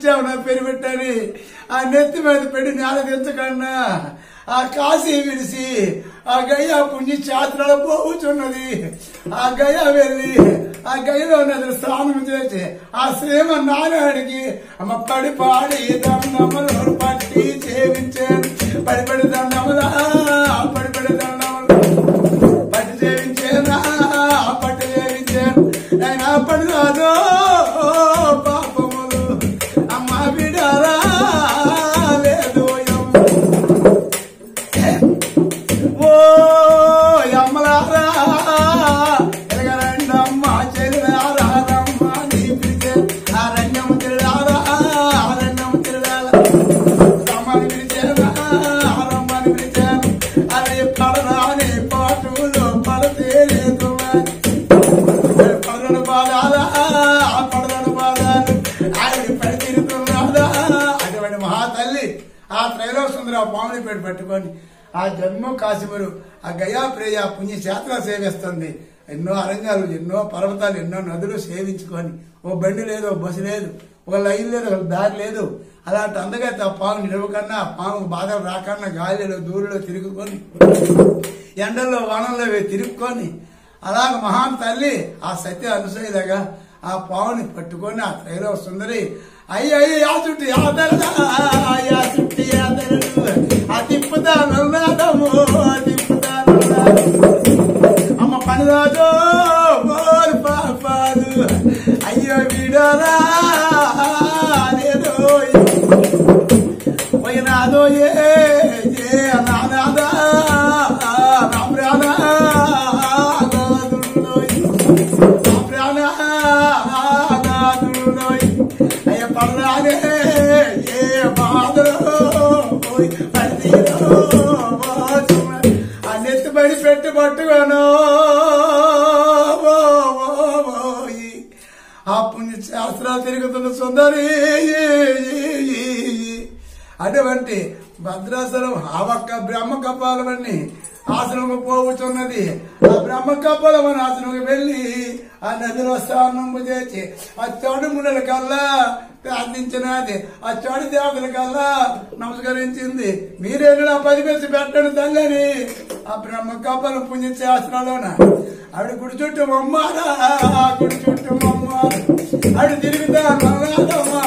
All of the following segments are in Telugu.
నా పేరు పెట్టని ఆ నెత్తి మీద పెట్టి నేల దించకన్నా ఆ కాశీ విడిసి ఆ గయ్య పుణ్య శాస్త్రాలు పోవుచున్నది ఆ గయ్య వెళ్ళి ఆ గయ్యలో నది స్నానం చేసి ఆ శ్రీమ నారాయణకి అమ్మ పడి పాడి దండములు పట్టి సేవించాను పడి పడి దండములా పడి పడి దండములు పట్టి సేవించేనా పట్టి సేవించాను ఆయన పడి రాదో పాపములు అమ్మ బిడారా లేదు ఓ అమ్మలారా ఎరగరండమ్మ చెల్లారా రమ్మ నీ పిలిచే అరణ్యం తిరగారా అరణ్యం తిరగాల రమ్మని పిలిచారా రమ్మని పిలిచాను అది పడరాని పాటులో పడతేలేదు పడను బాధాలా పడను బాధాలు ఆయన పడి తిరుగుతున్నాడా అటువంటి మహాతల్లి ఆ త్రైలో సుందర పాముని పేరు పట్టుకొని ఆ జన్మ కాశీపురు ఆ గయా ప్రేయ పుణ్య శాస్త్ర సేవిస్తుంది ఎన్నో అరణ్యాలు ఎన్నో పర్వతాలు ఎన్నో నదులు సేవించుకొని ఓ బండి లేదు ఓ బస్సు లేదు ఒక లైన్ లేదు ఒక దారి లేదు అలాంటి అందగైతే ఆ పాము నిలవకన్నా ఆ పాము బాధలు రాకన్నా గాలిలో దూరిలో తిరుగుకొని ఎండల్లో వానల్లో తిరుక్కొని అలాగ మహాన్ తల్లి ఆ సత్య అనుసూయలాగా ఆ పావుని పట్టుకొని ఆ త్రైలో సుందరి అయ్యి అయ్యి ఆ చుట్టి ఆ తెరడా ఆ చుట్టి ఆ తెరడు ఆ తిప్పుతాను నాదము ఆ తిప్పుతాను అమ్మ పనిరాజు మోరు పాపాలు అయ్యో వీడరా లేదో పోయినాదో ఏ ఏ నానాదా రామ్రానా రామ్రానా అయ్య పర్రాగే ఏ బాధలో ఆ నెత్తిబడి పెట్టి పట్టుకోను ఓ, ఓ, ఓ, ఈ. ఆ పుణ్య శాస్త్రాలు తిరుగుతున్న సుందరి అటువంటి భద్రాసనం ఆవక్క బ్రహ్మ కపాలమని ఆశ్రమం పోవుచున్నది ఆ బ్రహ్మ కపాలం అని ఆశ్రమం వెళ్ళి ఆ నదిలో స్నానం చేసి ఆ చోడు మునుల కల్లా ప్రార్థించినది ఆ చోడు దేవతల కల్లా నమస్కరించింది మీరేను నా పది పెంచి పెట్టండి తల్లని ఆ బ్రహ్మ కపాలం పుణ్య శాస్త్రంలోన ఆవిడ గుడి చుట్టూ బొమ్మారా గుడి చుట్టూ బొమ్మారు ఆవిడ తిరుగుతా నల్లాదమ్మా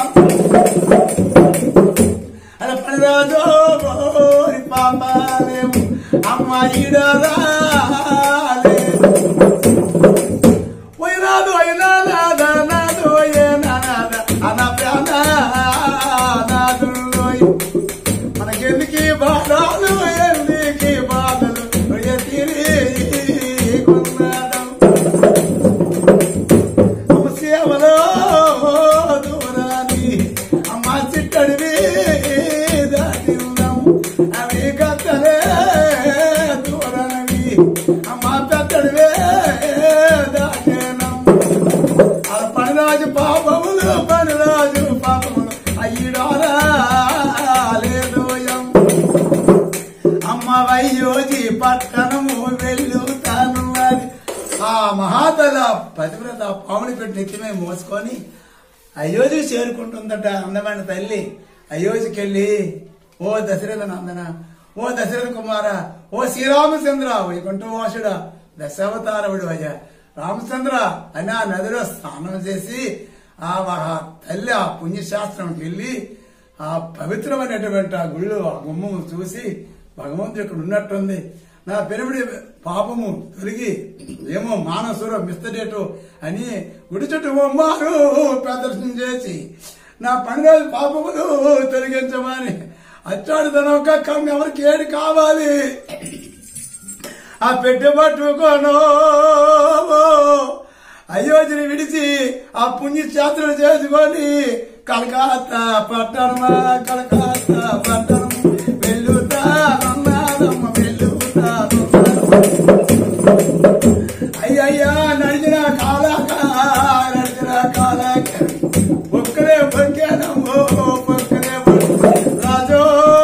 అలా పనిరాజో ఓరి పాపాలేము అమ్మాయిడరా పోయినాదు అయినా నాదా నాదో ఏ నాద అన ప్రాణ నాదులోయ్ మనకెందుకు ఈ బాధలు ఎందుకు ఈ బాధలు ఎతిరి కొన్నాదం అమ్మ సేవలో దూరాని అమ్మ చిట్టడివి దాటిన్నాం అవి గత్తలే దూరనవి అమ్మ పెద్దడివే దాటినాం ఆ పనిరాజు పాపములు పనిరాజు పాపములు అయ్యిడారా లేదోయం అమ్మ వయ్యోజి పట్టణము వెళ్ళుతాను అని ఆ మహాతల పతివ్రత పాముని పెట్టి నెత్తిమే మోసుకొని అయోధ్యకి చేరుకుంటుందట అందమైన తల్లి అయోధ్యకి వెళ్ళి ఓ దశరథ నందన ఓ దశరథ కుమార ఓ శ్రీరామచంద్ర వైకుంఠవాసుడ దశావతారవుడు అయ్యా రామచంద్ర అని ఆ నదిలో స్నానం చేసి ఆ మహా తల్లి ఆ పుణ్యశాస్త్రంకి వెళ్ళి ఆ పవిత్రమైనటువంటి ఆ గుళ్ళు ఆ గుమ్మము చూసి భగవంతుడు ఇక్కడ ఉన్నట్టుంది నా పెరుమిడి పాపము తొలగి ఏమో మానసుర మిస్తడేటు అని గుడి చుట్టూ బొమ్మారు ప్రదర్శన చేసి నా పనిరాజు పాపములు తొలగించమని అచ్చాడు తన ఒక కమ్మి ఎవరికి ఏడు కావాలి ఆ పెట్టె పట్టుకోను అయోధ్యని విడిచి ఆ పుణ్య యాత్రలు చేసుకొని కలకత్తా పట్టణమా కలకత్తా పట్టణం వెళ్ళుతా అన్నాదమ్మ వెళ్ళుతా అయ్యయ్యా నడిచిన కాలాక నడిచిన కాలాక ఒక్కరే బొక్కానమ్మో ఒక్కరే రాజో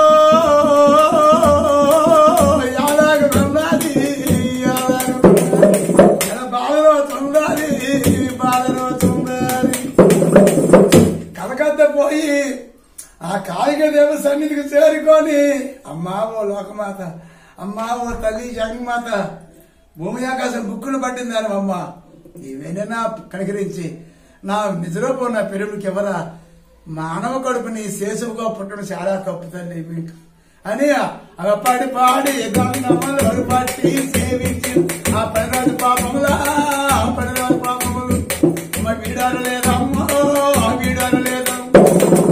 యాలాగ ఉన్నది యాలాగ బాధలో తుండాలి బాధలో తుండాలి కలకత్త పోయి ఆ కాళిక దేవ సన్నిధికి చేరుకొని అమ్మా ఓ లోకమాత అమ్మా ఓ తల్లి జగన్మాత భూమి ఆకాశం బుక్కులు పట్టిందాను అమ్మ నీవేనా కనికరించి నా నిజరూపం నా పెరుగుకి ఎవరా మానవ కడుపుని శేషువుగా పుట్టడం చాలా కప్పు తల్లి మీకు అని అవి పాడి పాడి గంగమ్మలు పట్టి సేవించి ఆ పనిరాజు పాపములా ఆ పనిరాజు పాపములు మా వీడారు లేదమ్మో ఆ వీడారు లేదమ్మో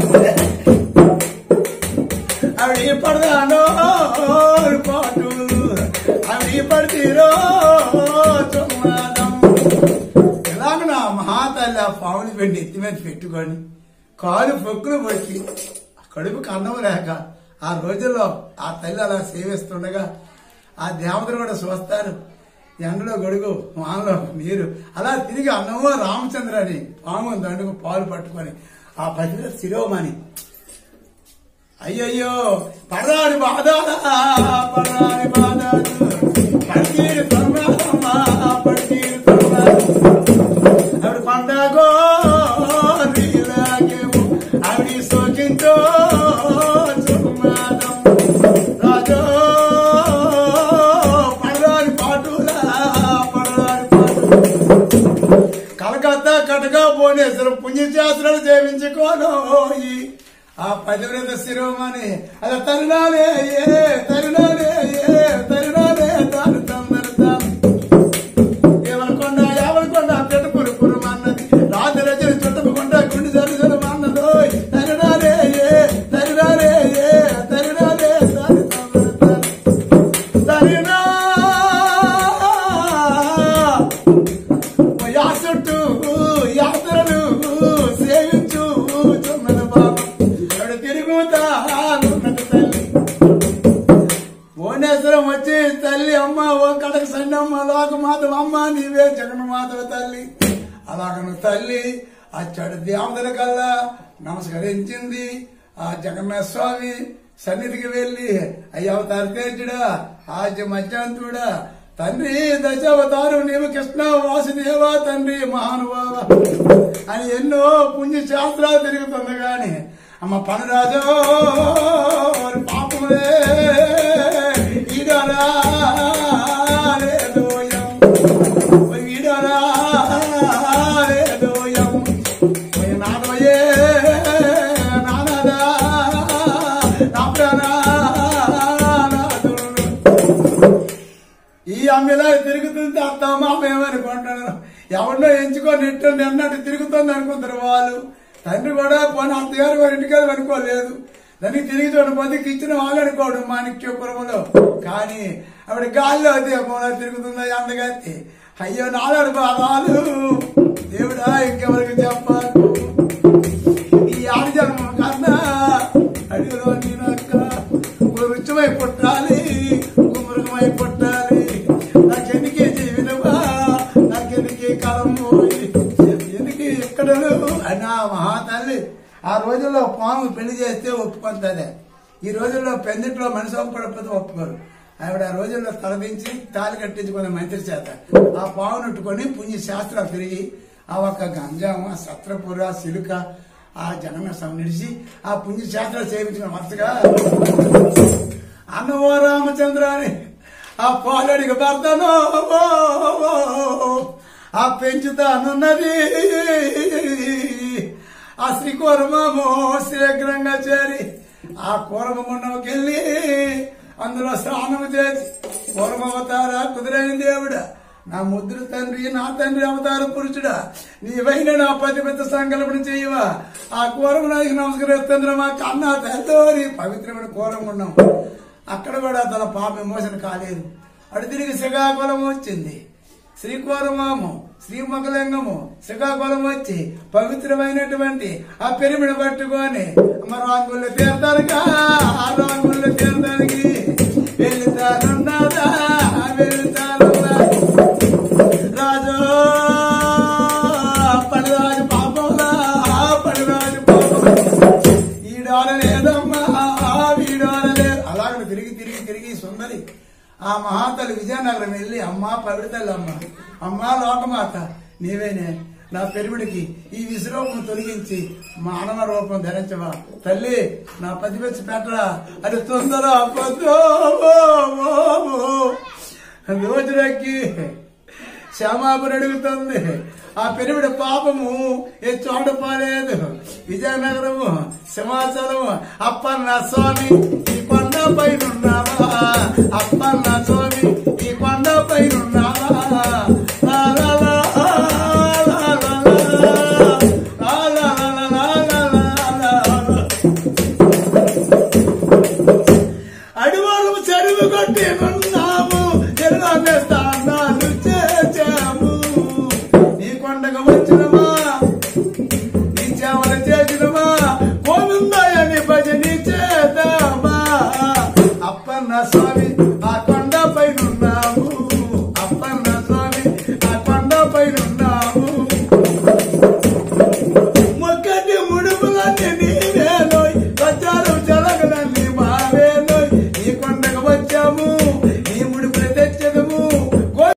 అవి పడదానో పాటు అవి పడితీరో చుమ్మాదం ఎలాగ నా మహాతల్లి ఆ పావుని పెట్టి ఎత్తి మీద పెట్టుకొని కాలు పొక్కులు పట్టి కడుపుకి అన్నం లేక ఆ రోజుల్లో ఆ తల్లి అలా సేవిస్తుండగా ఆ దేవతలు కూడా చూస్తారు ఎండలో గొడుగు వానలో నీరు అలా తిరిగి అన్నమో రామచంద్ర అని పాము దండుకు పాలు పట్టుకొని ఆ పది శిరోమణి అయ్యయ్యో పర్రాడి బాధాలా పర్రాడి బాధాలు పడితీరు తరుణాలమ్మా పడితీరు తరుణాలు ఆవిడ పండగో నీలాగేమో ఆవిడ సోకించో చుమ్మాదం రాజో పర్రాడి పాటులా పర్రాడి పాటు కలకత్తా కటగా భువనేశ్వరం పుణ్యశాస్త్రాలు సేవించుకోనోయి ఆ పతివ్రత శిరోమణి అది తరుణాలే ఏ తరుణాలే ఏ తరుణాలే తాను తందరుతాను ఏమనుకొండ ఏమనుకొండ పెద్ద పురు పురు అన్నది రాత్రి రజని చుట్టకుండా గుండె జరు జరు అన్నదో తరుణాలే ఏ తరుణాలే ఏ తరుణాలే తాను తందరుతాను తరుణా యాసట్టు యాత్రలు సేవించు చున్నది బాబు అక్కడ తిరుగుతా ఉన్నది తల్లి భువనేశ్వరం వచ్చి తల్లి అమ్మ ఓ కడక సండమ్మ లోకమాత అమ్మ నీవే జగన్మాత తల్లి అలాగను తల్లి ఆ చెడు దేవతల కల్లా నమస్కరించింది ఆ జగన్నాథ స్వామి సన్నిధికి వెళ్లి అయ్యవతార తేజుడా ఆద్య మధ్యాంతుడా తండ్రి దశావతారు నీవు కృష్ణ వాసుదేవ తండ్రి మహానుభావ అని ఎన్నో పుణ్య శాస్త్రాలు తిరుగుతుంది గాని అమ్మ పనురాజో వారి పాపములే ఈడరా లేదోయం ఓయ్ ఈడరా లేదోయం ఓయ్ నాదోయే నానదా నా ప్రాణనాథుడు. ఈ అమ్మిలా తిరుగుతుంది అత్త మామ ఏమనుకుంటాను ఎవరినో ఎంచుకొని నెట్టు అన్నట్టు తిరుగుతుంది అనుకుంటారు వాళ్ళు తండ్రి కూడా పోనీ అత్తగారు వారి ఇంటికారు అనుకోలేదు దానికి తిరిగి చూడ బతికి ఇచ్చిన వాళ్ళు అనుకోడు మాణిక్యపురములో కానీ ఆవిడ గాల్లో అయితే మూల తిరుగుతుందా అందగత్తి అయ్యో నాలాడు బాధాలు దేవుడా ఇంకెవరికి చెప్పాలి ఈ ఆడి జన్మ కన్నా అడిగిలో నేనక్క రుచిమై పుట్టాలి మృగమై పుట్టాలి నాకెందుకే జీవితమా నాకెందుకే కాలం పోయి ఎందుకు ఎక్కడను అన్నా మహాతల్లి ఆ రోజుల్లో పాము పెళ్లి చేస్తే ఒప్పుకుంటుంది ఈ రోజుల్లో పెందిట్లో మనిషి ఒప్పుకోకపోతే ఒప్పుకోరు ఆవిడ ఆ రోజుల్లో తలదించి తాలి కట్టించుకునే మంత్రి చేత ఆ పావునట్టుకొని పుణ్య శాస్త్రాలు తిరిగి ఆ ఒక్క గంజామ సత్రపుర సిలుక ఆ జగన్న స్వామి నిడిచి ఆ పుణ్య శాస్త్రాలు సేవించిన వరుసగా అన్నవో రామచంద్ర అని ఆ పాలడికి భర్తను ఆ పెంచుతానున్నది ఆ శ్రీకూరమము శీఘ్రంగా చేరి ఆ కూరమగుండంకెళ్ళి అందులో స్నానం చేసి కూరమవతార కుదిరైన దేవుడా నా ముద్ర తండ్రి నా తండ్రి అవతార పురుషుడా నీవైన నా పతి పెద్ద సంకల్పన చేయవా ఆ కూరము నాకు నమస్కరిస్తుంది మా కన్నా తల్లి పవిత్రమైన కూరం ఉన్నాం అక్కడ కూడా తన పాప విమోచన కాలేదు అటు తిరిగి శ్రీకాకుళం వచ్చింది శ్రీకోరమాము శ్రీమకలింగము శ్రీకాకుళం వచ్చి పవిత్రమైనటువంటి ఆ పెరిమిడ పట్టుకొని అమ్మ రాంగుళ్ళు తీర్థానికా ఆ రాంగుళ్ళు తీర్థానికి వెళ్తానున్నదా వెళ్తానున్నా రాజు పడిరాజు పాపంలా పడిరాజు పాపం ఈడాల లేదమ్మా వీడాల లేదు అలాగ తిరిగి తిరిగి తిరిగి సుందరి ఆ మహాతల్లి విజయనగరం వెళ్ళి అమ్మా పవిత్రలు అమ్మ అమ్మా లోకమాత నీవేనే నా పెరుగుడికి ఈ విశ్రూపం తొలగించి మానవ రూపం ధరించవా తల్లి నా పతిపెచ్చి పెట్టరా అది తొందర పొద్దు రోజులకి శ్యామాపురి అడుగుతుంది ఆ పెరివిడ పాపము ఏ చోట పోలేదు విజయనగరము సింహాచలము అప్పన్న స్వామి ఈ కొండ పైన ఉన్నావా అప్పన్న స్వామి